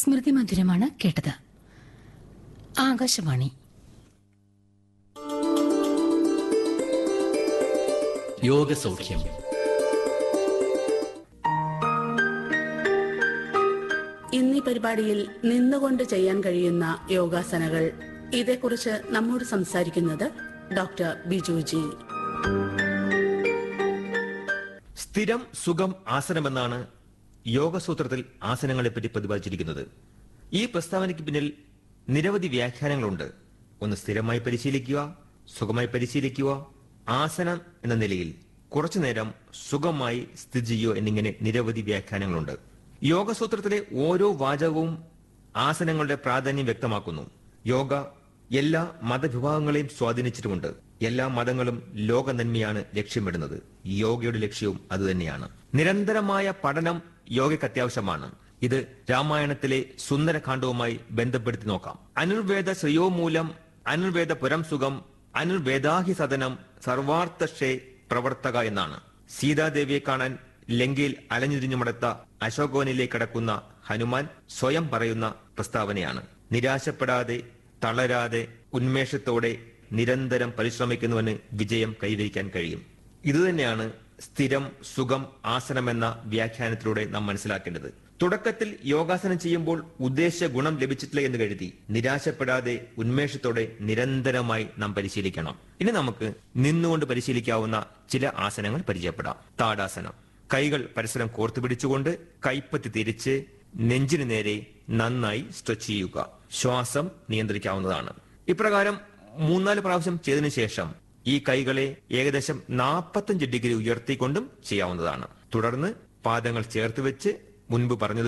സ്മൃതി മധുരമാണ് കേട്ടത് ആകാശവാണി യോഗസൗഖ്യം ഇന്നീ പരിപാടിയിൽ നിന്നുകൊണ്ട് ചെയ്യാൻ കഴിയുന്ന യോഗാസനകൾ ഇതേക്കുറിച്ച് നമ്മോട് സംസാരിക്കുന്നത് ഡോക്ടർ ബിജു ജി സ്ഥിരം സുഖം ആസനമെന്നാണ് യോഗസൂത്രത്തിൽ ആസനങ്ങളെപ്പറ്റി പ്രതിപാദിച്ചിരിക്കുന്നത് ഈ പ്രസ്താവനയ്ക്ക് പിന്നിൽ നിരവധി വ്യാഖ്യാനങ്ങളുണ്ട് ഒന്ന് സ്ഥിരമായി പരിശീലിക്കുക സുഖമായി പരിശീലിക്കുക ആസനം എന്ന നിലയിൽ കുറച്ചുനേരം സുഖമായി സ്ഥിതി ചെയ്യുക എന്നിങ്ങനെ നിരവധി വ്യാഖ്യാനങ്ങളുണ്ട് യോഗസൂത്രത്തിലെ ഓരോ വാചകവും ആസനങ്ങളുടെ പ്രാധാന്യം വ്യക്തമാക്കുന്നു യോഗ എല്ലാ മതവിഭാഗങ്ങളെയും സ്വാധീനിച്ചിട്ടുമുണ്ട് എല്ലാ മതങ്ങളും ലോക നന്മയാണ് ലക്ഷ്യമിടുന്നത് യോഗയുടെ ലക്ഷ്യവും അതുതന്നെയാണ് നിരന്തരമായ പഠനം യോഗയ്ക്ക് അത്യാവശ്യമാണ് ഇത് രാമായണത്തിലെ സുന്ദരകാന്ഡവുമായി ബന്ധപ്പെടുത്തി നോക്കാം അനുർവേദ ശ്രയോ മൂലം അനുർവേദ പുരം സുഖം അനുർവേദാഹി സദനം സർവാർത്ഥക്ഷേ പ്രവർത്തക എന്നാണ് സീതാദേവിയെ കാണാൻ ലങ്കയിൽ അലഞ്ഞിരിഞ്ഞു മടത്ത അശോകവനിലേക്ക് കടക്കുന്ന ഹനുമാൻ സ്വയം പറയുന്ന പ്രസ്താവനയാണ് നിരാശപ്പെടാതെ തളരാതെ ഉന്മേഷത്തോടെ നിരന്തരം പരിശ്രമിക്കുന്നവന് വിജയം കൈവരിക്കാൻ കഴിയും ഇതുതന്നെയാണ് സ്ഥിരം സുഖം ആസനമെന്ന വ്യാഖ്യാനത്തിലൂടെ നാം മനസ്സിലാക്കേണ്ടത് തുടക്കത്തിൽ യോഗാസനം ചെയ്യുമ്പോൾ ഉദ്ദേശിച്ച ഗുണം ലഭിച്ചിട്ടില്ല എന്ന് കരുതി നിരാശപ്പെടാതെ ഉന്മേഷത്തോടെ നിരന്തരമായി നാം പരിശീലിക്കണം ഇനി നമുക്ക് നിന്നുകൊണ്ട് പരിശീലിക്കാവുന്ന ചില ആസനങ്ങൾ പരിചയപ്പെടാം താടാസനം കൈകൾ പരസ്പരം കോർത്തു പിടിച്ചുകൊണ്ട് കൈപ്പത്തി തിരിച്ച് നെഞ്ചിനു നേരെ നന്നായി സ്ട്രെച്ച് ചെയ്യുക ശ്വാസം നിയന്ത്രിക്കാവുന്നതാണ് ഇപ്രകാരം മൂന്നാല് പ്രാവശ്യം ചെയ്തതിനു ശേഷം ഈ കൈകളെ ഏകദേശം നാൽപ്പത്തഞ്ച് ഡിഗ്രി ഉയർത്തിക്കൊണ്ടും ചെയ്യാവുന്നതാണ് തുടർന്ന് പാദങ്ങൾ ചേർത്ത് വെച്ച് മുൻപ് പറഞ്ഞത്